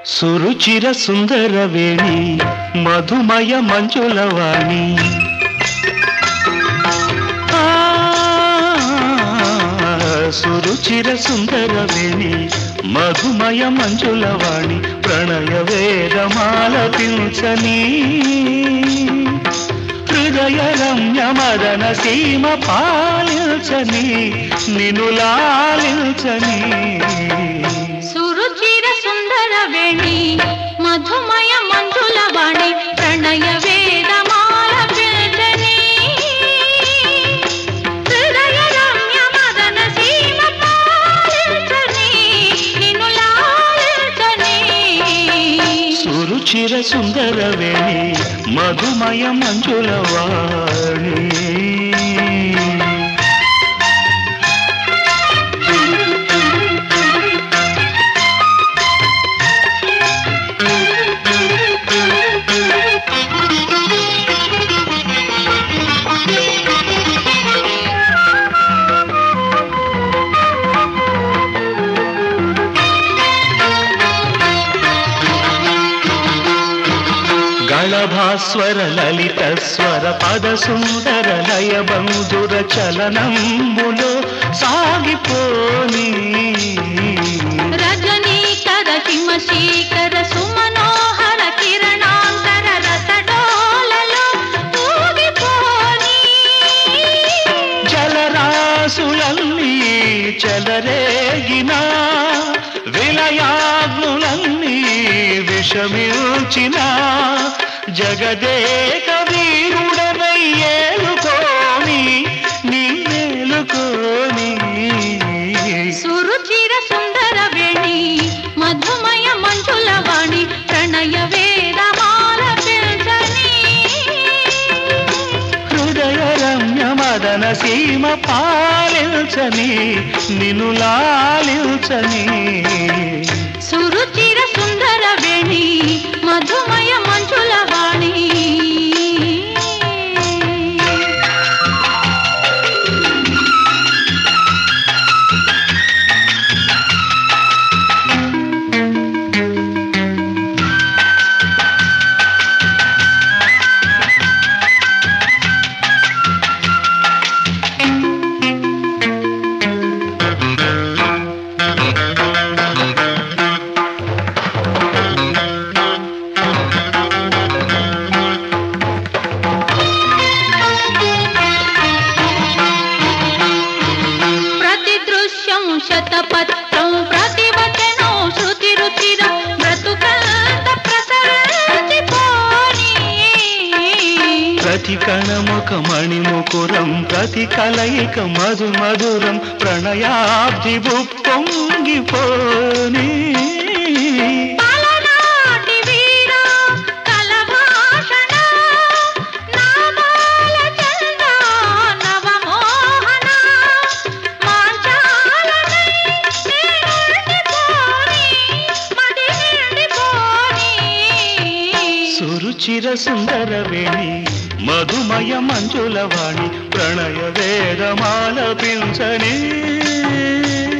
సురుచిర సుందర వేణి మధుమయ మంజులవాణి ఆ, సురుచిర సుందర వేణి మధుమయ మంజులవాణి ప్రణయ వేదమాల పిల్చని హృదయ రమ్య మదన సీమ పాలించని నిను లాలించని సురుచిర సుందర వేణి మధుమయ మంజుల వాణి ప్రణయ వేదమాల పిల్చని హృదయ రమ్య మదన సీమ పాలించని నిన్ను లాలించని సురుచిర సుందర వేణి మధుమయ మంజుల వాణి గళభాస్వర లలిత స్వర పద సుందర లయ బంధుర చలనంబులో సాగిపోని రజనీకర హిమశీకర సుమనోహర కిరణాంతర రసడోలలో ఊగిపోని జలరాసులన్నీ చెలరేగిన విలయాగ్నులన్నీ విషమిల్చిన జగదేక వీరుడనై ఏలుకోని నిన్నేలుకోని సురుచిర సుందర వేణి మధుమయ మంజుల వాణి ప్రణయ వేదమాల పిల్చని హృదయ రమ్య మదన సీమ పాలించని నిను లాలించని సురుచిర సుందర వేణి మధుమయ మంజుల వాణి ప్రతి దృశ్యం శతపత్రం ప్రతివచనం శృతి రుచిరం బ్రతుకంత ప్రసరించిపోని ప్రతి కణముఖ మణిముకురం ప్రతి కలయిక మధు మధురం ప్రణయాబ్ది పొంగిపోని పలనాటి వీరా కలభాషణ నామాల చంద నవమోహన మాంచాలనై నిండిపోని మది నిండిపోని సురుచిర సుందర వేణి మధుమయ మంజుల వాణి ప్రణయ వేదమాల పించని